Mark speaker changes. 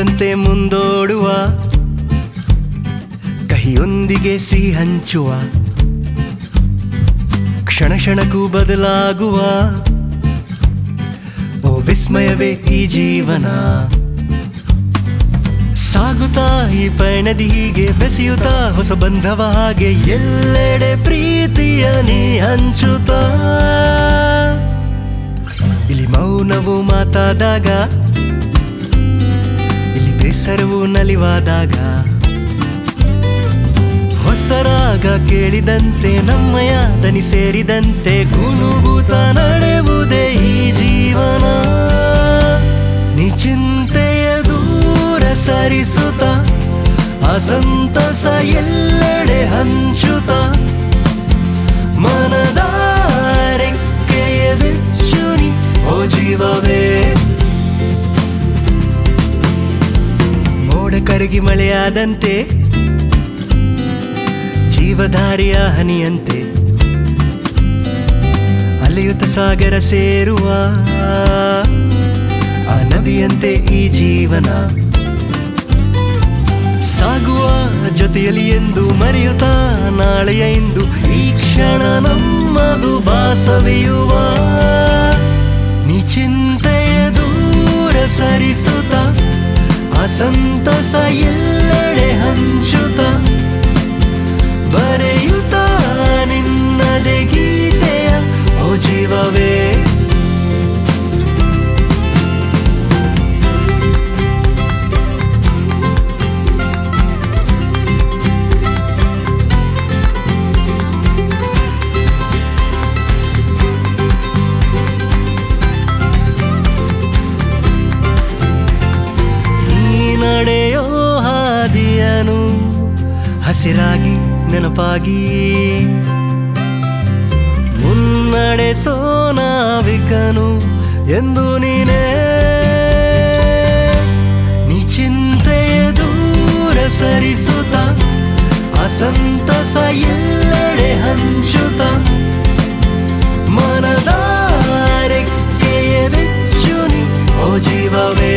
Speaker 1: ಮಿಂಚಂತೆ ಮುಂದೋಡುವ ಕಹಿಯೊಂದಿಗೆ ಸಿಹಿ ಹಂಚುವ ಕ್ಷಣ ಕ್ಷಣಕ್ಕೂ ಬದಲಾಗುವ ಓ ವಿಸ್ಮಯವೇ ಈ ಜೀವನ ಸಾಗುತ್ತಾ ಈ ಪಯಣದಿ ಹೀಗೆ ಬೆಸೆಯುತ್ತಾ ಹೊಸ ಬಂಧವ ಹಾಗೆ ಎಲ್ಲೆಡೆ ಪ್ರೀತಿಯ ನೀ ಹಂಚುತ್ತಾ ಇಲ್ಲಿ ಮೌನವು ಮಾತಾದಾಗ ಇಲ್ಲಿ ಬೇಸರವು ನಲಿವಾದಾಗ ಹೊಸರಾಗ ಕೇಳಿದಂತೆ ನಮ್ಮಯ ದನಿ ಸೇರಿದಂತೆ ಗುನುಗುತ ನಡೆಯುವುದೇ ಈ ಜೀವನ ನೀ ಚಿಂತೆಯ ದೂರ ಸರಿಸುತ್ತ ಅಸಂತಸ ಎಲ್ಲೆಡೆ ಹಂಚುತ್ತ ಮನದ ರೆಕ್ಕೆಯ ಬೆಚ್ಚುನಿ ಓ ಜೀವವೇ ಮೋಡ ಕರಗಿ ಮಳೆಯಾದಂತೆ ಜೀವಧಾರಿಯ ಹನಿಯಂತೆ ಅಲೆಯುತ್ತ ಸಾಗರ ಸೇರುವ ಆ ನದಿಯಂತೆ ಈ ಜೀವನ ಸಾಗುವ ಜೊತೆಯಲ್ಲಿ ಎಂದು ಮರೆಯುತ್ತ ನಾಳೆಯ ಎಂದು ಈ ಕ್ಷಣ ನಮ್ಮದು ಬಾಸವೆಯುವ ನೀ ಚಿಂತೆಯ ದೂರ ಸರಿಸುತ್ತ ಅಸಂತಸ ಎಲ್ಲೆಡೆ ಹಂಚುತ್ತ ಬರೆಯುತ್ತ ನಿನ್ನದೆ ಗೀತೆಯ ಓ ಜೀವವೇ ನೀ ನಡೆಯೋ ಹಾದಿಯನು ಹಸಿರಾಗಿ ನೆನಪಾಗಿ ಮುನ್ನಡೆಸೋ ನಾವಿಕನು ಎಂದು ನೀನೇ ನೀ ಚಿಂತೆಯ ದೂರ ಸರಿಸುತ್ತ ಅಸಂತಸ ಎಲ್ಲೆಡೆ ಹಂಚುತ್ತ ಮನದ ರೆಕ್ಕೆಯ ಬೆಚ್ಚುನಿ ಓ ಜೀವವೇ